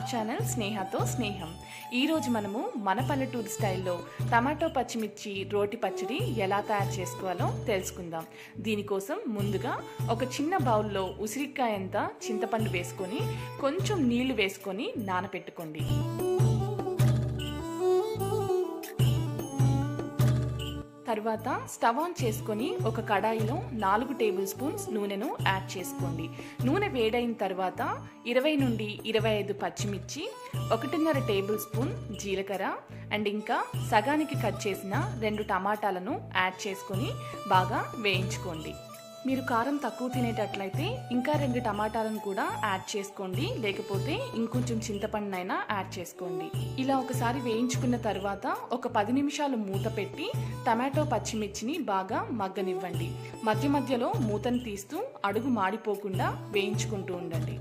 channel స్నేహతో స్నేహం ఈరోజు మనము మన పల్లెటూరు స్టైల్లో టమాటో పచ్చిమిర్చి రోటి పచ్చడి ఎలా తయారు చేసుకోవాలో తెలుసుకుందాం దీనికోసం ముందుగా ఒక చిన్న బౌల్లో ఉసిరికాయంత చింతపండు వేసుకొని కొంచెం నీళ్లు వేసుకొని నానపెట్టుకోండి తర్వాత స్టవ్ ఆన్ చేసుకొని ఒక కడాయిలో నాలుగు టేబుల్ స్పూన్స్ నూనెను యాడ్ చేసుకోండి నూనె వేడైన తర్వాత ఇరవై నుండి ఇరవై ఐదు పచ్చిమిర్చి ఒకటిన్నర టేబుల్ స్పూన్ జీలకర్ర అండ్ ఇంకా సగానికి కట్ చేసిన రెండు టమాటాలను యాడ్ చేసుకొని బాగా వేయించుకోండి మీరు కారం తక్కువ తినేటట్లయితే ఇంకా రెండు టమాటాలను కూడా యాడ్ చేసుకోండి లేకపోతే ఇంకొంచెం చింతపండునైనా యాడ్ చేసుకోండి ఇలా ఒకసారి వేయించుకున్న తర్వాత ఒక పది నిమిషాలు మూత పెట్టి టమాటో పచ్చిమిర్చిని బాగా మగ్గనివ్వండి మధ్య మధ్యలో మూతను తీస్తూ అడుగు మాడిపోకుండా వేయించుకుంటూ ఉండండి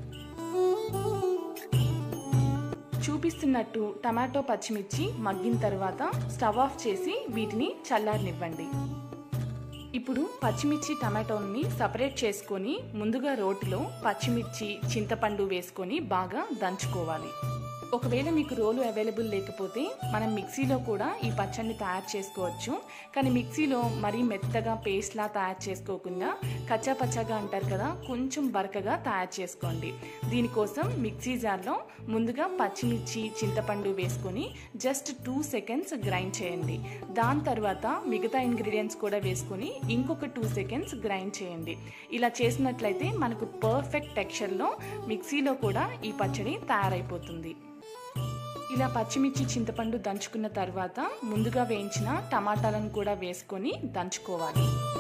చూపిస్తున్నట్టు టమాటో పచ్చిమిర్చి మగ్గిన తర్వాత స్టవ్ ఆఫ్ చేసి వీటిని చల్లారనివ్వండి ఇప్పుడు పచ్చిమిర్చి టమాటోని సపరేట్ చేసుకొని ముందుగా రోటిలో పచ్చిమిర్చి చింతపండు వేసుకొని బాగా దంచుకోవాలి ఒకవేళ మీకు రోలు అవైలబుల్ లేకపోతే మనం మిక్సీలో కూడా ఈ పచ్చడిని తయారు చేసుకోవచ్చు కానీ మిక్సీలో మరీ మెత్తగా పేస్ట్లా తయారు చేసుకోకుండా కచ్చా పచ్చగా అంటారు కదా కొంచెం బరకగా తయారు చేసుకోండి దీనికోసం మిక్సీ జార్లో ముందుగా పచ్చిమిర్చి చింతపండు వేసుకొని జస్ట్ టూ సెకండ్స్ గ్రైండ్ చేయండి దాని తర్వాత మిగతా ఇంగ్రీడియంట్స్ కూడా వేసుకొని ఇంకొక టూ సెకండ్స్ గ్రైండ్ చేయండి ఇలా చేసినట్లయితే మనకు పర్ఫెక్ట్ టెక్స్చర్లో మిక్సీలో కూడా ఈ పచ్చడి తయారైపోతుంది ఇలా పచ్చిమిర్చి చింతపండు దంచుకున్న తర్వాత ముందుగా వేయించిన టమాటాలను కూడా వేసుకొని దంచుకోవాలి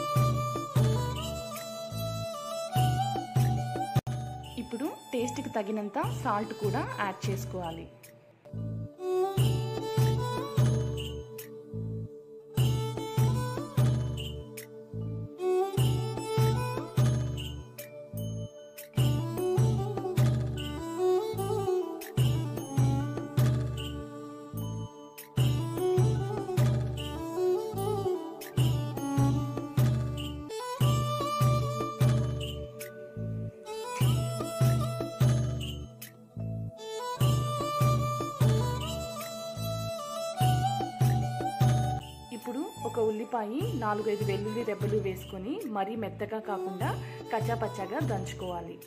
ఇప్పుడు టేస్ట్కి తగినంత సాల్ట్ కూడా యాడ్ చేసుకోవాలి ఇప్పుడు ఒక ఉల్లిపాయ నాలుగైదు వెల్లుల్లి రెబ్బలు వేసుకొని మరీ మెత్తగా కాకుండా కచ్చాపచ్చాగా దంచుకోవాలి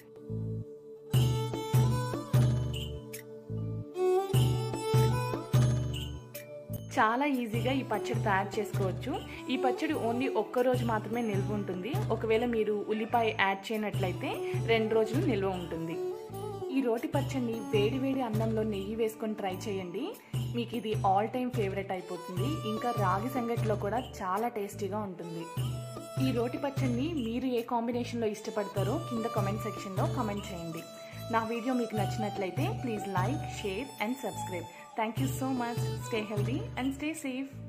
చాలా ఈజీగా ఈ పచ్చడి తయారు చేసుకోవచ్చు ఈ పచ్చడి ఓన్లీ ఒక్క రోజు మాత్రమే నిల్వ ఉంటుంది ఒకవేళ మీరు ఉల్లిపాయ యాడ్ చేయనట్లయితే రెండు రోజులు నిల్వ ఉంటుంది ఈ రోటి పచ్చడిని వేడి వేడి అన్నంలో నెయ్యి వేసుకొని ట్రై చేయండి మీకు ఇది ఆల్ టైమ్ ఫేవరెట్ అయిపోతుంది ఇంకా రాగి సంగటిలో కూడా చాలా టేస్టీగా ఉంటుంది ఈ రోటి పచ్చడిని మీరు ఏ కాంబినేషన్లో ఇష్టపడతారో కింద కామెంట్ సెక్షన్లో కామెంట్ చేయండి నా వీడియో మీకు నచ్చినట్లయితే please like share and subscribe thank you so much stay healthy and stay safe